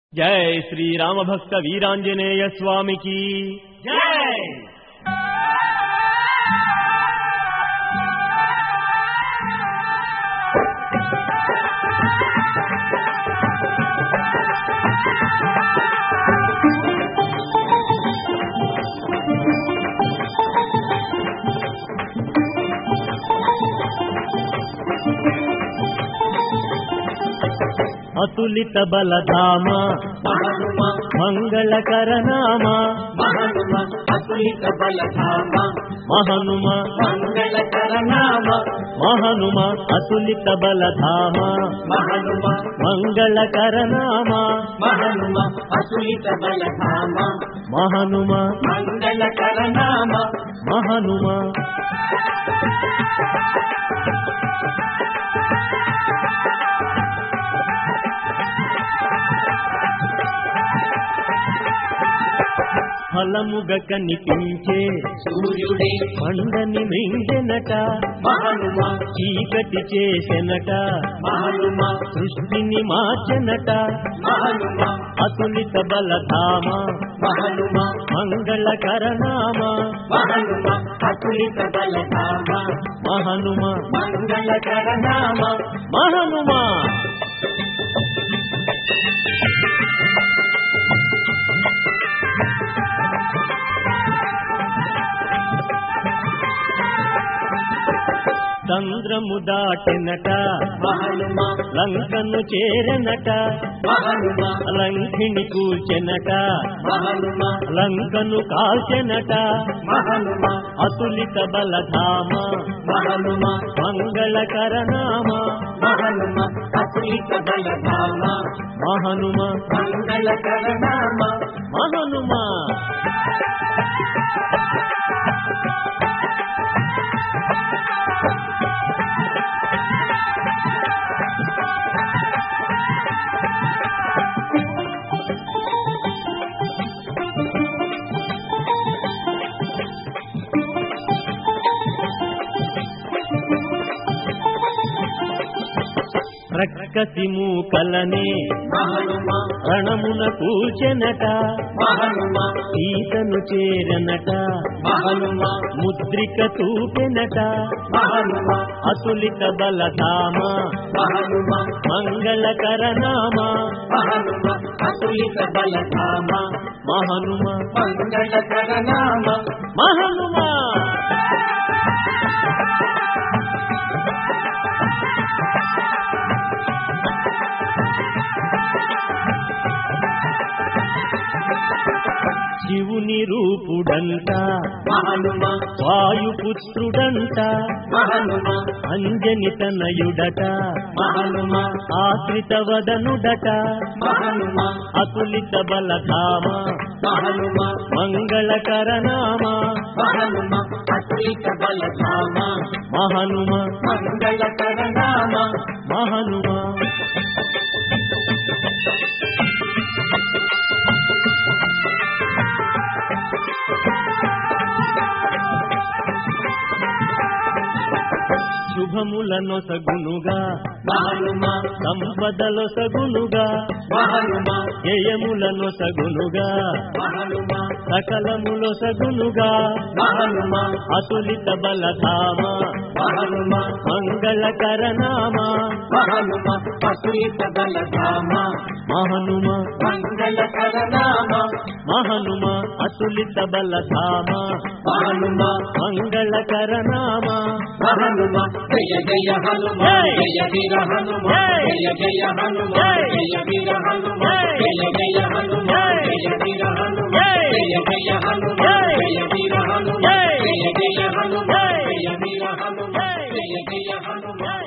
జై శ్రీరామభక్త వీరాంజనేయ స్వామికి జై అతులిత బలధామ మహనుమ మంగళకర నామ మహనుమ అతులిత బలధామ మహనుమ మంగళకర నామ మహనుమ అతులిత బలధామ మహనుమ మంగళకర నామ మహనుమ అతులిత బలధామ మహనుమ మంగళకర నామ మహనుమ ఫలముగ కనిపించే సూర్యుడే పండని మింగెనట మహనుమ చీకటి చేసెనట మహనుమ సృష్టిని మార్చెనట మహనుమ అతులిత బలధామ మహనుమ మంగళకర నామ మహనుమ అతులిత బలధామ మహనుమ మంగళకర నామ మహనుమ చంద్రము దాటెనట మహనుమ లంకను చేరెనట మహనుమ లంకిని కూల్చెనట మహనుమ లంకను కాల్చెనట మహనుమ అతులిత బలధామ మహనుమ మంగళకర నామ మహనుమ అతులిత బలధామ మహనుమ మంగళకర నామ మహనుమ రక్కసి మూకలనే మహనుమ రణమున కూల్చెనట మహనుమ సీతను చేరనట మహనుమ ముద్రిక చూపెనట మహనుమ అతులిత బలధామ మహనుమ మంగళకర నామ మహనుమ అతులిత బలధామ మహనుమ మంగళకర నామ మహనుమ శివుని రూపుడంట మహనుమ వాయుపుత్రుడంట మహనుమ అంజని తనయుడట మహనుమ ఆశ్రిత వదనుడట మహనుమ అతులిత బలధామ మహనుమ మంగళకర నామ మహనుమ అతులిత బలధామ మహనుమ మంగళకర నామ మహనుమ శుభములనొసగునుగా మహనుమ సంపదలొసగునుగా మహనుమ జయములనొసగునుగా మహనుమ సకలములొసగునుగా మహనుమ అతులిత బలధామ మహనుమ మంగళకర నామ మహనుమ అతులిత బలధామ మహనుమ మంగళకర నామ మహనుమ అతులిత బలధామ మహనుమ మంగళకర నామ హనుమ జయ జయ హనుమ జై. జయ వీర హనుమ జై. జయ జయ హనుమ జై. జయ వీర హనుమ జై. జయ జయ హనుమ జై. జయ వీర హనుమ జై. జయ జయ హనుమ జై. జయ వీర హనుమ జై. జయ జయ హనుమ జై. జయ వీర హనుమ జై. జయ జయ హనుమ